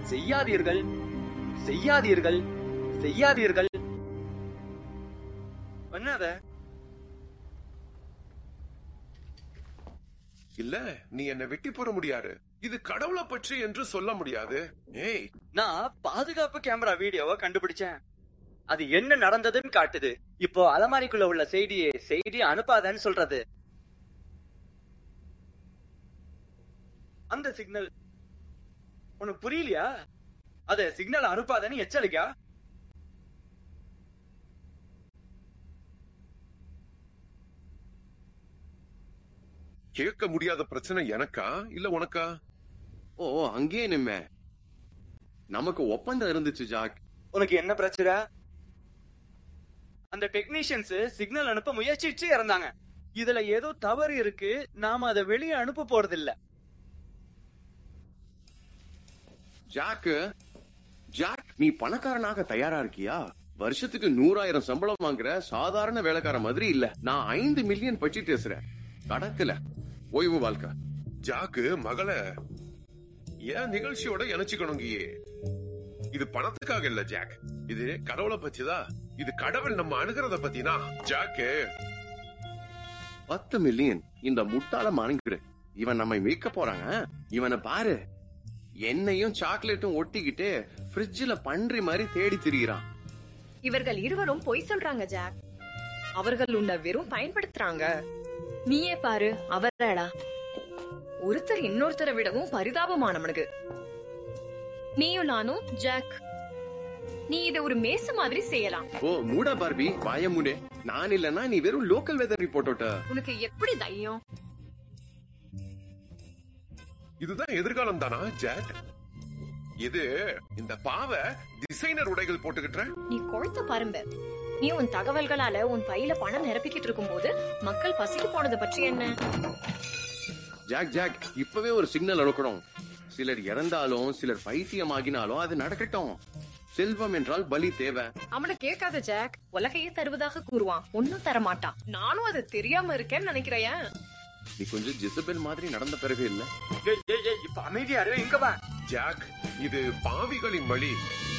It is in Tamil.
செய்யாதீர்கள் செய்யாதீர்கள் செய்யாதீர்கள் பண்ணாத இல்ல நீ என்ன வெட்டி போட முடியாது இது கடவுளை பற்றி என்று சொல்ல முடியாது ஏய் நான் பாதுகாப்பு கேமரா வீடியோவை கண்டுபிடிச்சேன் அது என்ன நடந்ததுன்னு காட்டுது இப்போ அலமாரிக்குள்ள உள்ள செய்தியை செய்தி அனுப்பாதன்னு சொல்றது அந்த சிக்னல் உனக்கு புரியலையா அத சிக்னல் அனுப்பாதன்னு எச்சரிக்கா கேட்க முடியாத பிரச்சனை எனக்கா இல்ல உனக்கா ஓ அங்கேயே நிம்ம நமக்கு ஒப்பந்தம் இருந்துச்சு ஜாக் உனக்கு என்ன பிரச்சனை அந்த டெக்னீஷியன்ஸ் சிக்னல் அனுப்ப முயற்சிச்சு இறந்தாங்க இதுல ஏதோ தவறு இருக்கு நாம அதை வெளியே அனுப்ப போறது இல்ல ஜாக் ஜாக் நீ பணக்காரனாக தயாரா இருக்கியா வருஷத்துக்கு நூறாயிரம் சம்பளம் வாங்குற சாதாரண வேலைக்கார மாதிரி இல்ல நான் ஐந்து மில்லியன் பற்றி பேசுறேன் கணக்குல ஓய்வு வாழ்க்கை ஜாக்கு மகளை ஏன் நிகழ்ச்சியோட இணைச்சுக்கணுங்கியே இது பணத்துக்காக இல்ல ஜாக் இது கடவுளை பத்திதான் இது கடவுள் நம்ம அணுகிறத பத்தினா ஜாக்கு பத்து மில்லியன் இந்த முட்டாள மணங்குற இவன் நம்மை மீட்க போறாங்க இவனை பாரு என்னையும் சாக்லேட்டும் ஒட்டிக்கிட்டு ஃப்ரிட்ஜ்ல பன்றி மாதிரி தேடி திரிகிறான் இவர்கள் இருவரும் பொய் சொல்றாங்க ஜாக் அவர்கள் உன்னை வெறும் பயன்படுத்துறாங்க நீயே பாரு அவரடா ஒருத்தர் இன்னொருத்தரை விடவும் பரிதாபமானவனுக்கு நீயும் நானும் ஜாக் நீ இத ஒரு மேச மாதிரி செய்யலாம் ஓ மூடா பார்பி வாய மூடே நான் இல்லனா நீ வெறும் லோக்கல் வெதர் ரிப்போர்ட்டோட்ட உனக்கு எப்படி தைரியம் இதுதான் எதிர்காலம் தானா ஜாக் இது இந்த பாவ டிசைனர் உடைகள் போட்டுக்கிட்ட நீ கொழுத்த பரும்ப நீ உன் தகவல்களால உன் பையில பணம் நிரப்பிக்கிட்டு இருக்கும்போது மக்கள் பசிக்கு போனதை பற்றி என்ன ஜாக் ஜாக் இப்பவே ஒரு சிக்னல் அனுக்கணும் சிலர் இறந்தாலும் சிலர் பைத்தியமாகினாலும் அது நடக்கட்டும் செல்வம் என்றால் பலி தேவை அவனை கேட்காத ஜாக் உலகையே தருவதாக கூறுவான் ஒன்னும் தர மாட்டான் நானும் அது தெரியாம இருக்கேன்னு நினைக்கிறேன் நீ கொஞ்சம் ஜிசபெல் மாதிரி நடந்த பிறகு இல்ல ஏய், ஏய், ஏய், இப்ப அமைதியா இரு, இங்க வா ஜாக் இது பாவிகளின் வழி